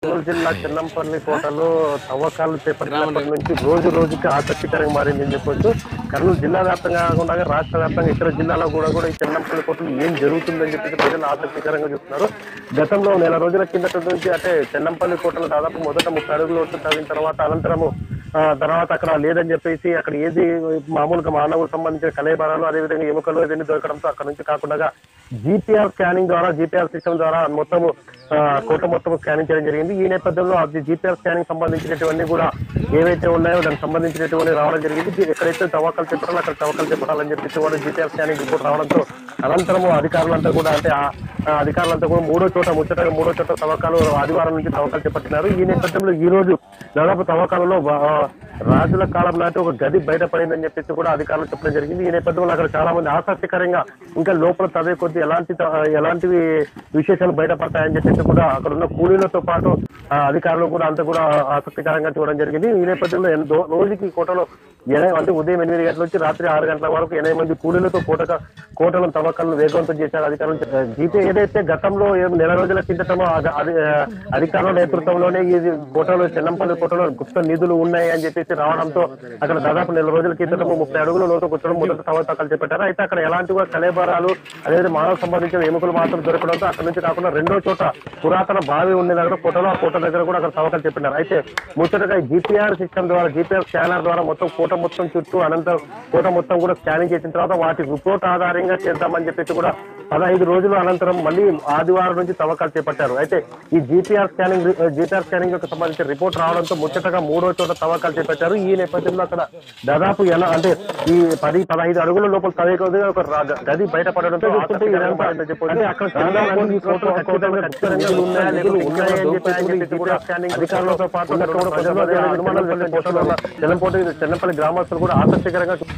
కర్నూలు జిల్లా చిన్నంపల్లి కోటలో తవ్వకాలు చేపట్టినప్పటి నుంచి రోజు రోజుకి ఆసక్తికరంగా మారిందని చెప్పొచ్చు కర్నూలు జిల్లా వ్యాప్తంగా కాకుండా రాష్ట్ర వ్యాప్తంగా ఇతర జిల్లాలో కూడా కూడా ఈ చిన్నంపల్లి కోటలో ఏం జరుగుతుందని చెప్పేసి ప్రజలు ఆసక్తికరంగా చూస్తున్నారు గతంలో నెల రోజుల కిందట నుంచి అంటే చెన్నంపల్లి కోటలో దాదాపు మొదట ముప్పై అడుగులు వస్తు తవ్విన తర్వాత అనంతరము ఆ, తర్వాత అక్కడ లేదని చెప్పేసి అక్కడ ఏది మామూలుగా మానవులకు సంబంధించిన కలేబరాలు అదేవిధంగా ఎముకలు ఇవన్నీ దొరకడంతో అక్కడ నుంచి కాకుండా జీపీఆర్ స్కానింగ్ ద్వారా జీపీఆర్ సిస్టమ్ ద్వారా మొత్తము ఆ, కోట మొత్తం స్కానింగ్ చేయడం జరిగింది ఈ నేపథ్యంలో అది జీపీఆర్ స్కానింగ్ సంబంధించినటువంటి కూడా ఏవైతే ఉన్నాయో దానికి సంబంధించినటువంటి రావడం జరిగింది ఇది ఎక్కడైతే తవ్వకాలు చెప్పాలో అక్కడ తవ్వకాలు చెప్పాలని చెప్పేసి కూడా జీపీఆర్ స్కానింగ్ రిపోర్ట్ రావడంతో అనంతరము అధికారులంతా కూడా అంటే ఆ ఆ అధికారులంతా కూడా మూడో చోట ముచ్చటగా మూడో చోట తవ్వకాలు ఆదివారం నుంచి తవ్వకాలు చేపట్టినారు ఈ నేపథ్యంలో ఈ రోజు దాదాపు తవ్వకాలలో వా- రాజుల కాలం నాటి ఒక గది బయటపడిందని చెప్పేసి కూడా అధికారులు చెప్పడం జరిగింది ఈ నేపథ్యంలో అక్కడ చాలా మంది ఆసక్తికరంగా ఇంకా లోపల తవ్వే కొద్ది ఎలాంటి త- ఎలాంటివి విశేషాలు బయటపడతాయని చెప్పేసి కూడా అక్కడ ఉన్న కూలీలతో పాటు ఆ, అధికారులు కూడా అంతా కూడా ఆసక్తికరంగా చూడడం జరిగింది ఈ నేపథ్యంలో ఎన్- రో- రోజుకి కోటలో ఎనభై అంటే ఉదయం ఎనిమిది గంటల నుంచి రాత్రి ఆరు గంటల వరకు ఎనభై మంది కూలీలతో కోట కోటలను తవ్వకాలను వేగవంతం చేశారు అధికారులు చెప్పారు. జీపీ ఏదైతే గతంలో ఏ నెల రోజుల కిందటమో అద- అది ఆ, అధికారుల నేతృత్వంలోనే ఈ కోటలో చెన్నంపల్లి కోటలో గుప్త నిధులు ఉన్నాయి అని చెప్పేసి రావడంతో అక్కడ దాదాపు నెల రోజుల కిందటము ముప్పై అడుగుల లోతు కూర్చొని మొదట తవ్వకాలు చేపట్టారు అయితే అక్కడ ఎలాంటి కూడా కలేబరాలు అదేవిధంగా మానవ సంబంధించిన ఎముకలు మాత్రం దొరకడంతో అక్కడ నుంచి కాకుండా రెండో చోట పురాతన బావి ఉండే దగ్గర కోటలో ఆ కోట దగ్గర కూడా అక్కడ తవ్వకాలు చెప్పినారు అయితే ముచ్చటగా జీపీఆర్ సిస్టమ్ ద్వారా జీపీఆర్ స్కానర్ ద్వారా మొత్తం కోట మొత్తం చుట్టూ అనంతరం కోట మొత్తం కూడా స్కానింగ్ చేసిన తర్వాత వాటి రిపోర్ట్ ఆధారంగా చేద్దామని చెప్పేసి కూడా పదహైదు రోజుల అనంతరం మళ్ళీ ఆదివారం నుంచి తవ్వకాలు చేపట్టారు అయితే ఈ జీపీఆర్ స్కానింగ్ జీపీఆర్ స్కానింగ్ కు సంబంధించిన రిపోర్ట్ రావడంతో ముచ్చటగా మూడో చోట తవ్వకాలు చేపట్టారు ఈ నేపథ్యంలో అక్కడ దాదాపు ఎలా అంటే ఈ పది పదహైదు అడుగుల లోపల తవ్వే కొద్దిగా ఒక రా- గది బయటపడడంతో చూస్తుంటే ఇదంతా అంటే చెప్పొచ్చు. అంటే అక్కడ చాలా ఈ ఫోటో ఖచ్చితంగా ఖచ్చితంగా ఉన్నాయా లేకపోతే ఉన్నాయా అని చెప్పి అని చెప్పి కూడా స్కానింగ్ అధికారులతో పాటు అక్కడ ఉన్న ప్రజలు అదే అనుమానాలు వ్యక్తం చేస్తున్నారు. చెన్నపోటు చెన్నపల్లి గ్రామస్తులు కూడా ఆసక్తికరంగా చూ-